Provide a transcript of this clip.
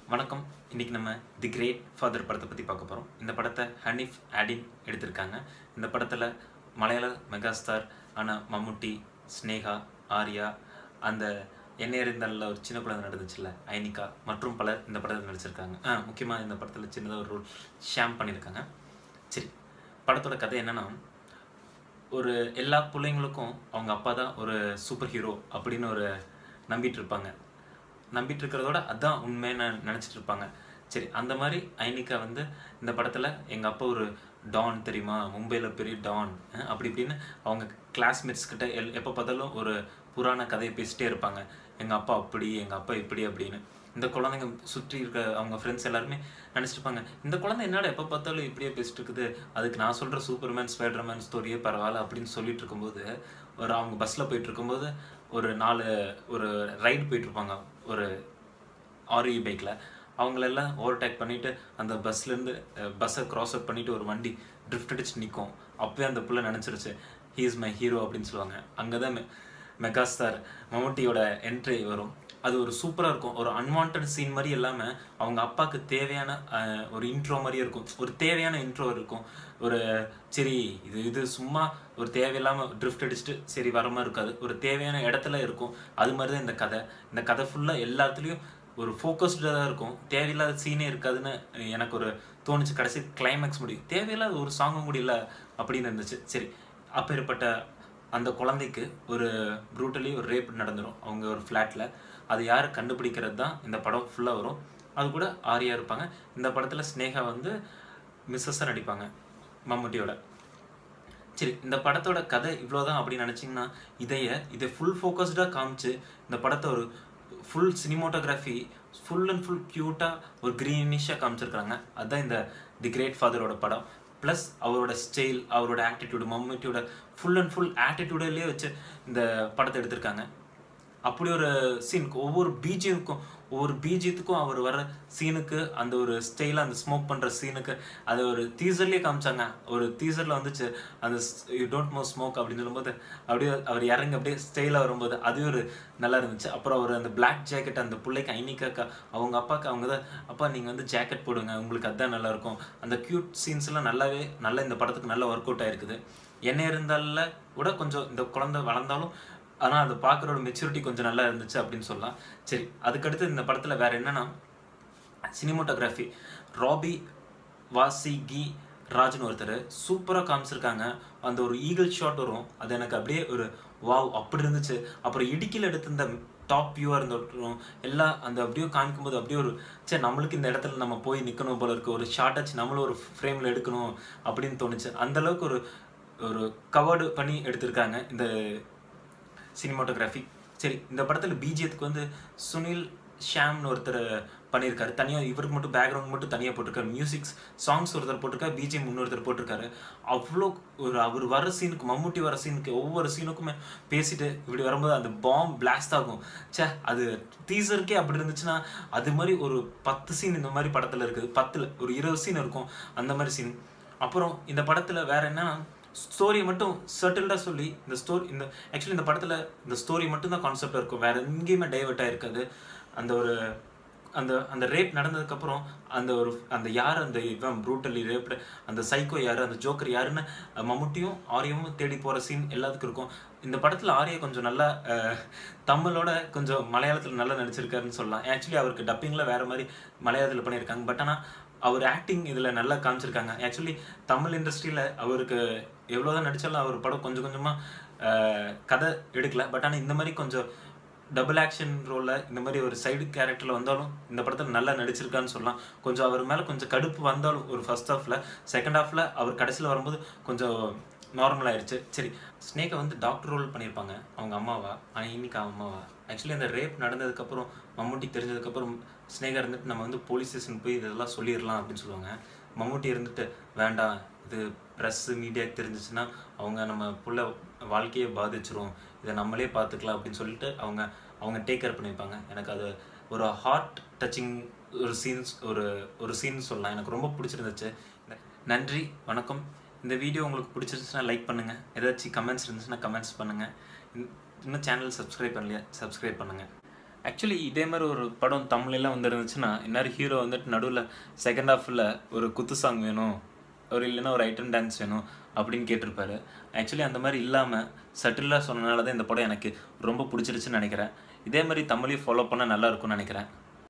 வணக்கம் இன்னைக்கு நம்ம தி கிரேட் ஃபாதர் படத்தை பற்றி பார்க்க போகிறோம் இந்த படத்தை ஹனீஃப் ஆடின் எடுத்திருக்காங்க இந்த படத்தில் மலையாள மெகாஸ்டார் ஆன மம்முட்டி ஸ்னேகா ஆர்யா அந்த என்ன இருந்தால ஒரு சின்ன குழந்தை நடந்துச்சுல்ல ஐனிகா மற்றும் பலர் இந்த படத்தில் நடிச்சிருக்காங்க ஆ முக்கியமாக இந்த படத்தில் சின்னதாக ஒரு ரோல் ஷாம் பண்ணியிருக்காங்க சரி படத்தோட கதை என்னன்னா ஒரு எல்லா பிள்ளைங்களுக்கும் அவங்க அப்பா தான் ஒரு சூப்பர் ஹீரோ அப்படின்னு ஒரு நம்பிட்டு இருப்பாங்க நம்பிட்டு இருக்கிறதோட அதான் உண்மைன்னு நினச்சிட்டு இருப்பாங்க சரி அந்த மாதிரி ஐனிகா வந்து இந்த படத்தில் எங்கள் அப்பா ஒரு டான் தெரியுமா மும்பையில் பெரிய டான் அஹ் அப்படி இப்படின்னு அவங்க கிளாஸ்மேட்ஸ் கிட்ட எல் எப்போ பார்த்தாலும் ஒரு புராண கதையை பேசிட்டே இருப்பாங்க எங்கள் அப்பா அப்படி எங்கள் அப்பா இப்படி அப்படின்னு இந்த குழந்தைங்க சுற்றி இருக்க அவங்க ஃப்ரெண்ட்ஸ் எல்லாருமே நினச்சிருப்பாங்க இந்த குழந்தை என்னடா எப்போ பார்த்தாலும் இப்படியே பேசிட்டு இருக்குது அதுக்கு நான் சொல்கிற சூப்பர்மேன் ஸ்பைடர்மேன் ஸ்டோரியே பரவாயில்ல அப்படின்னு சொல்லிட்டு இருக்கும்போது ஒரு அவங்க பஸ்ஸில் போயிட்டு இருக்கும்போது ஒரு நாலு ஒரு ரைடு போயிட்டு இருப்பாங்க ஒரு ஆர்இ பைக்கில் அவங்களெல்லாம் ஓவர்டேக் பண்ணிவிட்டு அந்த பஸ்லேருந்து பஸ்ஸை க்ராஸ் அவுட் பண்ணிவிட்டு ஒரு வண்டி ட்ரிஃப்ட் அடிச்சு நிற்கும் அப்போயே அந்த புள்ள நினச்சிருச்சு ஹீ இஸ் மை ஹீரோ அப்படின்னு சொல்லுவாங்க அங்கே தான் மெகாஸ்டார் மம்முட்டியோட என்ட்ரி வரும் அது ஒரு சூப்பராக இருக்கும் ஒரு அன்வான்ட் சீன் மாதிரி இல்லாமல் அவங்க அப்பாவுக்கு தேவையான அஹ், ஒரு இன்ட்ரோ மாதிரியே இருக்கும் ஒரு தேவையான இன்ட்ரோ இருக்கும் ஒரு சரி இது இது சும்மா ஒரு தேவையில்லாமல் ட்ரிஃப்ட் அடிச்சுட்டு சரி வர மாதிரி இருக்காது ஒரு தேவையான இடத்துல இருக்கும் அது மாதிரி தான் இந்த கதை இந்த கதை ஃபுல்லாக எல்லாத்துலேயும் ஒரு ஃபோக்கஸ்டாக தான் இருக்கும் தேவையில்லாத சீனே இருக்காதுன்னு எனக்கு ஒரு தோணுச்சு கடைசி கிளைமேக்ஸ் முடியும் தேவையில்லாத ஒரு சாங்கும் கூட இல்லை அப்படின்னு இருந்துச்சு சரி அப்பேற்பட்ட அந்த குழந்தைக்கு ஒரு ப்ரூட்டலி ஒரு ரேப் நடந்துடும் அவங்க ஒரு ஃப்ளாட்டில் அது யார் கண்டுபிடிக்கிறது தான் இந்த படம் ஃபுல்லாக வரும் அது கூட ஆரியா இருப்பாங்க இந்த படத்தில் ஸ்னேகா வந்து மிஸ்ஸஸாக நடிப்பாங்க மம்முட்டியோட சரி இந்த படத்தோட கதை இவ்வளோதான் அப்படின்னு நினச்சிங்கன்னா இதைய இதை ஃபுல் ஃபோக்கஸ்டாக காமிச்சு இந்த படத்தை ஒரு full cinematography full and full க்யூட்டாக ஒரு க்ரீனிஷாக காமிச்சிருக்காங்க அதுதான் இந்த தி கிரேட் ஃபாதரோட படம் ப்ளஸ் அவரோட ஸ்டைல் அவரோட ஆட்டிடியூடு மம்மிட்டியோட ஃபுல் அண்ட் ஃபுல் ஆட்டிடியூட்லேயே வச்சு இந்த படத்தை எடுத்திருக்காங்க அப்படி ஒரு சீனுக்கு ஒவ்வொரு பீஜியத்துக்கும் ஒவ்வொரு பீஜியத்துக்கும் அவர் வர சீனுக்கு அந்த ஒரு ஸ்டைலாக அந்த ஸ்மோக் பண்ணுற சீனுக்கு அது ஒரு டீசர்லேயே காமிச்சாங்க ஒரு டீசரில் வந்துச்சு அந்த யூ டோன்ட் மோ ஸ்மோக் அப்படின்னு சொல்லும்போது அப்படியே அவர் இறங்கி அப்படியே ஸ்டைலாக வரும்போது அது ஒரு நல்லா இருந்துச்சு அப்புறம் அவர் அந்த பிளாக் ஜாக்கெட் அந்த பிள்ளைக்கு ஐனிக்காக்கா அவங்க அப்பாவுக்கு அவங்க தான் அப்பா நீங்கள் வந்து ஜாக்கெட் போடுங்க உங்களுக்கு அதுதான் நல்லா இருக்கும் அந்த க்யூட் சீன்ஸ் எல்லாம் நல்லாவே நல்லா இந்த படத்துக்கு நல்ல ஒர்க் அவுட் ஆயிருக்குது என்ன இருந்தால கூட கொஞ்சம் இந்த குழந்தை வளர்ந்தாலும் ஆனால் அதை பார்க்குறோட மெச்சூரிட்டி கொஞ்சம் நல்லா இருந்துச்சு அப்படின்னு சொல்லலாம் சரி அதுக்கடுத்து இந்த படத்தில் வேற என்னன்னா சினிமோட்டோகிராஃபி ராபி வாசி கி ராஜ்னு ஒருத்தர் சூப்பராக காமிச்சிருக்காங்க அந்த ஒரு ஈகிள் ஷாட் வரும் அது எனக்கு அப்படியே ஒரு வாவ் அப்படி இருந்துச்சு அப்புறம் இடுக்கியில் எடுத்த இந்த டாப் வியூவாக இருந்தோம் எல்லாம் அந்த அப்படியே காமிக்கும்போது அப்படியே ஒரு சரி நம்மளுக்கு இந்த இடத்துல நம்ம போய் நிற்கணும் போல இருக்கு ஒரு ஷார்ட் ஆச்சு நம்மளும் ஒரு ஃப்ரேமில் எடுக்கணும் அப்படின்னு தோணுச்சு அந்த அளவுக்கு ஒரு ஒரு கவர்டு பண்ணி எடுத்திருக்காங்க இந்த சினிமாட்டோகிராஃபி சரி இந்த படத்தில் பிஜிஎத்துக்கு வந்து சுனில் ஷாம்னு ஒருத்தர் பண்ணியிருக்காரு தனியாக இவருக்கு மட்டும் பேக்ரவுண்ட் மட்டும் தனியாக போட்டிருக்காரு மியூசிக்ஸ் சாங்ஸ் ஒருத்தர் போட்டிருக்காரு பிஜிஎம் இன்னொருத்தர் போட்டிருக்காரு அவ்வளோ ஒரு அவர் வர சீனுக்கு மம்முட்டி வர சீனுக்கு ஒவ்வொரு சீனுக்குமே பேசிட்டு இப்படி வரும்போது அந்த பாம் பிளாஸ்ட் ஆகும் ச்சே அது டீசருக்கே அப்படி இருந்துச்சுன்னா அது மாதிரி ஒரு பத்து சீன் இந்த மாதிரி படத்தில் இருக்குது பத்தில் ஒரு இருபது சீன் இருக்கும் அந்த மாதிரி சீன் அப்புறம் இந்த படத்தில் வேற என்ன ஸ்டோரியை மட்டும் சர்டில்டாக சொல்லி இந்த ஸ்டோரி இந்த ஆக்சுவலி இந்த படத்தில் இந்த ஸ்டோரி மட்டும் தான் கான்செப்டாக இருக்கும் வேற எங்கேயுமே டைவர்ட் ஆயிருக்காது அந்த ஒரு அந்த அந்த ரேப் நடந்ததுக்கப்புறம் அந்த ஒரு அந்த யார் அந்த இவன் ப்ரூட்டலி ரேப்டு அந்த சைக்கோ யார் அந்த ஜோக்கர் யாருன்னு மம்முட்டியும் ஆரியாவும் தேடி போகிற சீன் எல்லாத்துக்கும் இருக்கும் இந்த படத்தில் ஆரியா கொஞ்சம் நல்லா அஹ், தமிழோட கொஞ்சம் மலையாளத்தில் நல்லா நடிச்சிருக்காருன்னு சொல்லலாம் ஆக்சுவலி அவருக்கு டப்பிங்கில் வேற மாதிரி மலையாளத்தில் பண்ணியிருக்காங்க பட் ஆனால் அவர் ஆக்டிங் இதில் நல்லா காமிச்சிருக்காங்க ஆக்சுவலி தமிழ் இண்டஸ்ட்ரியில் அவருக்கு எவ்வளோதான் நடிச்சாலும் அவர் படம் கொஞ்சம் கொஞ்சமாக கதை எடுக்கல பட் ஆனால் இந்த மாதிரி கொஞ்சம் டபுள் ஆக்ஷன் ரோலில் இந்த மாதிரி ஒரு சைடு கேரக்டரில் வந்தாலும் இந்த படத்தில் நல்லா நடிச்சிருக்கான்னு சொல்லலாம் கொஞ்சம் அவர் மேலே கொஞ்சம் கடுப்பு வந்தாலும் ஒரு ஃபர்ஸ்ட் ஹாஃபில் செகண்ட் ஹாஃபில் அவர் கடைசியில் வரும்போது கொஞ்சம் நார்மல் ஆயிடுச்சு சரி ஸ்னேகை வந்து டாக்டர் ரோல் பண்ணியிருப்பாங்க அவங்க அம்மாவா ஆனால் இன்னைக்கு அம்மாவா ஆக்சுவலி அந்த ரேப் நடந்ததுக்கப்புறம் மம்முட்டி தெரிஞ்சதுக்கப்புறம் ஸ்னேகா இருந்துட்டு நம்ம வந்து போலீஸ் ஸ்டேஷன் போய் இதெல்லாம் சொல்லிடலாம் அப்படின்னு சொல்லுவாங்க மம்முட்டி இருந்துட்டு வேண்டாம் இது ப்ரெஸ்ஸு மீடியாவுக்கு தெரிஞ்சிச்சுன்னா அவங்க நம்ம புள்ள வாழ்க்கையை பாதிச்சிரும் இதை நம்மளே பார்த்துக்கலாம் அப்படின்னு சொல்லிட்டு அவங்க அவங்க டேக் கேர் பண்ணியிருப்பாங்க எனக்கு அது ஒரு ஹார்ட் டச்சிங் ஒரு சீன்ஸ் ஒரு ஒரு சீன் சொல்லலாம் எனக்கு ரொம்ப பிடிச்சிருந்துச்சு நன்றி வணக்கம் இந்த வீடியோ உங்களுக்கு பிடிச்சிருந்துச்சுன்னா லைக் பண்ணுங்கள் ஏதாச்சும் கமெண்ட்ஸ் இருந்துச்சுன்னா கமெண்ட்ஸ் பண்ணுங்கள் இன்னும் சேனல் சப்ஸ்கிரைப் பண்ணலையா சப்ஸ்கிரைப் பண்ணுங்கள் ஆக்சுவலி இதே மாதிரி ஒரு படம் தமிழ்லாம் வந்து இருந்துச்சுன்னா இந்நேரம் ஹீரோ வந்துட்டு நடுவில் செகண்ட் ஹாஃபில் ஒரு குத்து சாங் வேணும் ஒரு இல்லைன்னா ஒரு ஐட்டம் டான்ஸ் வேணும் அப்படின்னு கேட்டிருப்பாரு ஆக்சுவலி அந்த மாதிரி இல்லாமல் சட்டிலாக சொன்னனால தான் இந்த படம் எனக்கு ரொம்ப பிடிச்சிருச்சுன்னு நினைக்கிறேன் இதே மாதிரி தமிழையும் ஃபாலோ பண்ணால் நல்லா இருக்கும்னு நினைக்கிறேன்